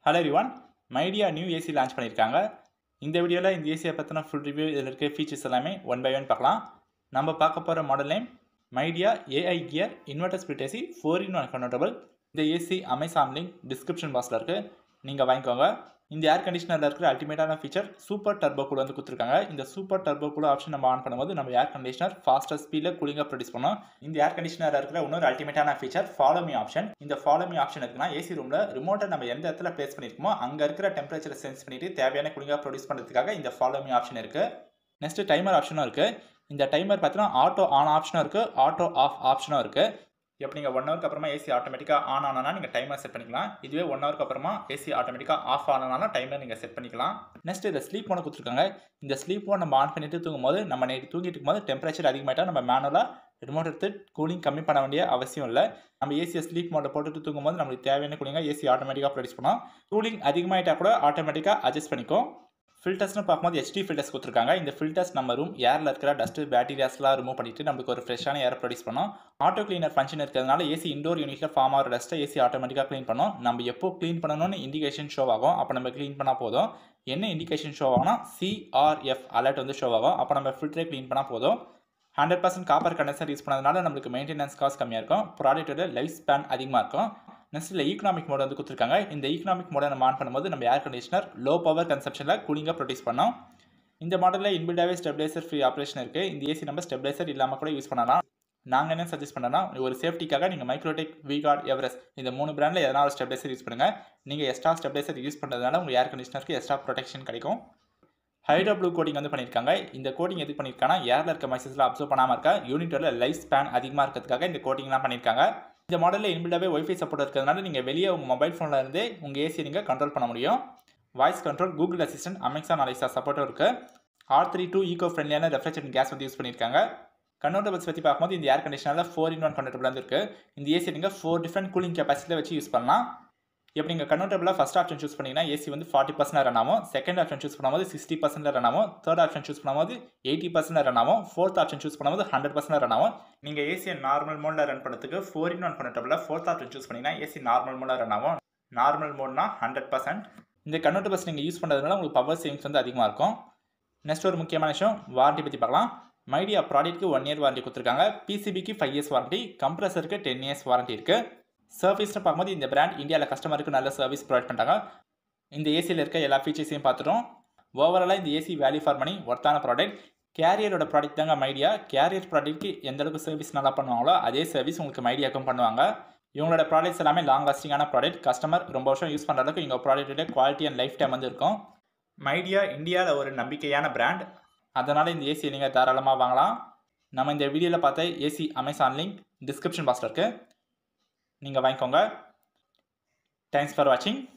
hello everyone Midea new AC launch பண்ணியிருக்காங்க இந்த வீடியோவில் இந்த ஏசியை பற்றின ஃபுல் ரிவ்யூ இதில் இருக்க ஃபீச்சர்ஸ் எல்லாமே ஒன் பை ஒன் பார்க்கலாம் நம்ம பார்க்க போகிற model name Midea AI gear inverter split AC four in one convertible இந்த ஏசி அமேசான் லிங்க் டிஸ்கிரிப்ஷன் பாக்ஸில் இருக்குது நீங்கள் வாங்கிக்கோங்க இந்த ஏர் கண்டிஷனரில் இருக்கிற அல்டிமேட்டான ஃபீச்சர் சூப்பர் டர்போ கூல் வந்து கொடுத்துருக்காங்க இந்த சூப்பர் டர்போ கூல் ஆப்ஷன் நம்ம ஆன் பண்ணும்போது நம்ம ஏர் கண்டிஷனர் ஃபாஸ்டர் ஸ்பீடில் கூலிங்காக ப்ரொடியூஸ் பண்ணோம் இந்த ஏர் கண்டிஷனரில் இருக்கிற இன்னொரு அல்டிமேட்டான ஃபீச்சர் ஃபாலோ மீ ஆப்ஷன் இந்த ஃபாலோ மீ ஆப்ஷன் இருக்குன்னா ஏசி ரூமில் ரிமோட்டை நம்ம எந்த இடத்துல பிளேஸ் பண்ணியிருக்கோமோ அங்கே இருக்கிற டெம்பரேச்சரை சென்ஸ் பண்ணிட்டு தேவையான கூலிங்காக ப்ரொடியூஸ் பண்ணுறதுக்காக இந்த ஃபாலோ மீ ஆப்ஷன் இருக்குது நெக்ஸ்ட் டைமர் ஆப்ஷனும் இருக்குது இந்த டைமர் பார்த்தீங்கன்னா ஆட்டோ ஆன் ஆப்ஷனும் இருக்குது ஆட்டோ ஆஃப் ஆப்ஷனும் இருக்குது இப்போ நீங்கள் ஒன் ஹவருக்கு அப்புறமா ஏசி ஆட்டோமேட்டிக்காக ஆன் ஆனா நீங்கள் டைமர் செட் பண்ணிக்கலாம் இதுவே ஒன் ஹவருக்கு அப்புறமா ஏசி ஆட்டோமேட்டிக்காக ஆஃப் ஆனாலும் டைமர் நீங்கள் செட் பண்ணிக்கலாம் நெக்ஸ்ட் இதை ஸ்லீப் மோட கொடுத்துருக்காங்க இந்த ஸ்லீப் மோட் நம்ம ஆன் பண்ணிட்டு தூங்கும்போது நம்ம நைட்டு தூங்கிட்டு இருக்கும்போது டெம்பரேச்சர் அதிகமாயிட்டா நம்ம மேனுவலாக ரிமோட் எடுத்து கூலிங் கம்மி பண்ண வேண்டிய அவசியம் இல்லை நம்ம ஏசியை ஸ்லீப் மோட்டை போட்டுட்டு தூங்கும்போது நம்மளுக்கு தேவையான கூலிங்காக ஏசி ஆட்டோமேட்டிக்காக ப்ரொடியூஸ் பண்ணோம் கூலிங் அதிகமாயிட்டா கூட ஆட்டோமேட்டிக்காக அட்ஜஸ்ட் பண்ணிக்கும் ஃபில்டர்ஸ்னு பார்க்கும்போது ஹெச்டி ஃபில்டர்ஸ் கொடுத்துருக்காங்க இந்த ஃபில்டர்ஸ் நம்ம ரூம் ஏரில் இருக்கிற டஸ்ட்டு பேக்டீரியாஸ்லாம் ரிமூவ் பண்ணிட்டு நம்மளுக்கு ஒரு ஃப்ரெஷ்ஷான ஏர் ப்ரொடியூஸ் பண்ணோம் ஆட்டோ கிளீனர் ஃபங்க்ஷன் இருக்கிறதுனால ஏசி இண்டோர் யூனிட்டில் ஃபார்ம் ஆகிற டஸ்ட்டை ஏசி ஆட்டோமேட்டிக்காக க்ளீன் பண்ணோம் நம்ம எப்போ க்ளீன் பண்ணணும்னு இண்டிகேஷன் ஷோ ஆகும் அப்போ நம்ம க்ளீன் பண்ணால் போதும் என்ன இண்டிகேஷன் ஷோ ஆகும்னா சிஆர்எஃப் அலர்ட் வந்து ஷோ ஆகும் அப்போ நம்ம ஃபில்டரே க்ளீன் பண்ணால் போதும் hundred percent copper condenser use பண்ணதுனால நம்மளுக்கு மெயின்டெனன்ஸ் காஸ்ட் கம்மியாக இருக்கும் ப்ராடக்ட்டோட லைஃப் ஸ்பேன் அதிகமாக இருக்கும் நெக்ஸ்ட் இல்லை ஈக்கனாமிக் மோட் வந்து கொடுத்துருக்காங்க இந்த ஈக்கனாமிக் மோடை நம்ம ஆன் பண்ணும்போது நம்ம ஏர் கண்டிஷனர் லோ பவர் கன்சப்ஷனில் கூலிங்காக ப்ரொடியூஸ் பண்ணோம் இந்த மாடலில் இன்பில்டாகவே ஸ்டெபிலைசர் ஃப்ரீ ஆப்ரேஷன் இருக்குது இந்த ஏசி நம்ம ஸ்டெபிலைசர் இல்லாமல் கூட யூஸ் பண்ணலாம் நாங்கள் என்ன சஜஸ்ட் பண்ணோம்னா ஒரு சேஃப்டிக்காக நீங்கள் மைக்ரோடெக் விகார்ட் எவரெஸ்ட் இந்த மூணு பிராண்டில் எதனா ஒரு ஸ்டெபிலைசர் யூஸ் பண்ணுங்கள் நீங்கள் எக்ஸ்ட்ரா ஸ்டெபிலைசர் யூஸ் பண்ணுறதுனால உங்கள் ஏர் கண்டிஷனருக்கு எக்ஸ்ட்ரா ப்ரொடெக்ஷன் கிடைக்கும் ஹைட்ரோ ப்ளூ கோடிங் வந்து பண்ணியிருக்காங்க இந்த கோடிங் எதுக்கு பண்ணியிருக்காங்கன்னா ஏரில் இருக்க மைசஸ்லாம் அப்சர்வ் பண்ணாமல் இருக்க யூனிட்டோட லைஃப் ஸ்பேன் அதிகமாக இருக்கிறதுக்காக இந்த கோட்டிங்லாம் பண்ணியிருக்காங்க இந்த மாடலில் இன்பில்டாகவே ஒய்ஃபை சப்போர்ட் இருக்கிறதுனால நீங்கள் வெளியே உங்கள் மொபைல் ஃபோனில் இருந்தே உங்கள் ஏசியை நீங்கள் கண்ட்ரோல் பண்ண முடியும் voice control Google assistant Amazon Alexa சப்போர்ட்டும் இருக்குது ஆர் த்ரீ டூ ஈகோ ஃப்ரெண்ட்லியான ரெஃப்ரிஜரேட் கேஸ் வந்து யூஸ் பண்ணியிருக்காங்க கன்வெர்டபிள்ஸ் பற்றி பார்க்கும்போது இந்த ஏர் கண்டிஷனில் ஃபோர் இன் ஒன் கன்வெர்டபிள் வந்து இருக்குது இந்த ஏசி நீங்கள் ஃபோர் டிஃப்ரெண்ட் கூலிங் கெப்பாசிட்டியில் வச்சு யூஸ் பண்ணலாம் இப்போ நீங்கள் கன்வெர்டபிளாக ஃபஸ்ட் ஆப்ஷன் சூஸ் பண்ணிங்கன்னா ஏசி வந்து ஃபார்ட்டி பர்சன்ட் ரன் ஆகும் செகண்ட் ஆப்ஷன் சூஸ் பண்ணும்போது சிக்ஸ்டி பர்சன்ட் ரன் ஆகும் தேர்ட் ஆப்ஷன் சூஸ் பண்ணும்போது எயிட்டி பர்சன்ட் ரன் ஆகும் ஃபோர்த் ஆப்ஷன் சூஸ் பண்ணும்போது ஹண்ட்ரட் பர்சன்ட் ரன் ஆகும் நீங்கள் ஏசியை நார்மல் மோடில் ரன் பண்ணுறதுக்கு ஃபோர் இன் ஒன் கன்வெர்டபிளில் ஃபோர்த் ஆப்ஷன் சூஸ் பண்ணிங்கன்னா ஏசி நார்மல் மோடில் ரன் ஆகும் நார்மல் மோட்னா ஹண்ட்ரட் பர்சன்ட் இந்த கன்வெர்டபிள்ஸ் நீங்கள் யூஸ் பண்ணுறதுனால உங்களுக்கு பவர் சேவிங்ஸ் வந்து அதிகமாக இருக்கும் நெக்ஸ்ட் ஒரு முக்கியமான விஷயம் வாரண்டி பற்றி பார்க்கலாம் மைடியா ப்ராடக்ட்க்கு ஒன் இயர் வாரண்டி கொடுத்துருக்காங்க பிசிபிக்கு ஃபைவ் இயர்ஸ் வாரண்டி கம்ப்ரஸருக்கு டென் இயர்ஸ் வாரண்டி இருக்குது சர்வீஸ்னு பார்க்கும்போது இந்த பிராண்ட் இந்தியாவில் கஸ்டமருக்கு நல்ல சர்வீஸ் ப்ரொவைட் பண்ணுறாங்க இந்த ஏசியில் இருக்க எல்லா ஃபீச்சர்ஸையும் பார்த்துட்டோம் ஓவராலாக இந்த ஏசி வேல்யூ ஃபார் மணி ஒர்த்தான ப்ராடக்ட் கேரியரோட ப்ராடக்ட் தாங்க மைடியா கேரியர் ப்ராடக்ட்க்கு எந்த அளவுக்கு சர்வீஸ் நல்லா பண்ணுவாங்களோ அதே சர்வீஸ் உங்களுக்கு மைடியாக்கும் பண்ணுவாங்க இவங்களோட ப்ராடக்ட்ஸ் எல்லாமே லாங் லாஸ்டிங்கான ப்ராடக்ட் கஸ்டமர் ரொம்ப வருஷம் யூஸ் பண்ணுற அளவுக்கு இவங்க ப்ராடக்ட்டோட குவாலிட்டி அண்ட் லைஃப் டைம் வந்து இருக்கும் மைடியா இந்தியாவில் ஒரு நம்பிக்கையான பிராண்ட் அதனால் இந்த ஏசியை நீங்கள் தாராளமாக வாங்கலாம் நம்ம இந்த வீடியோவில் பார்த்த ஏசி அமேசான் லிங்க் டிஸ்கிரிப்ஷன் பாக்ஸில் இருக்குது நீங்கள் வாங்கிக்கோங்க தேங்க்ஸ் ஃபார் வாட்சிங்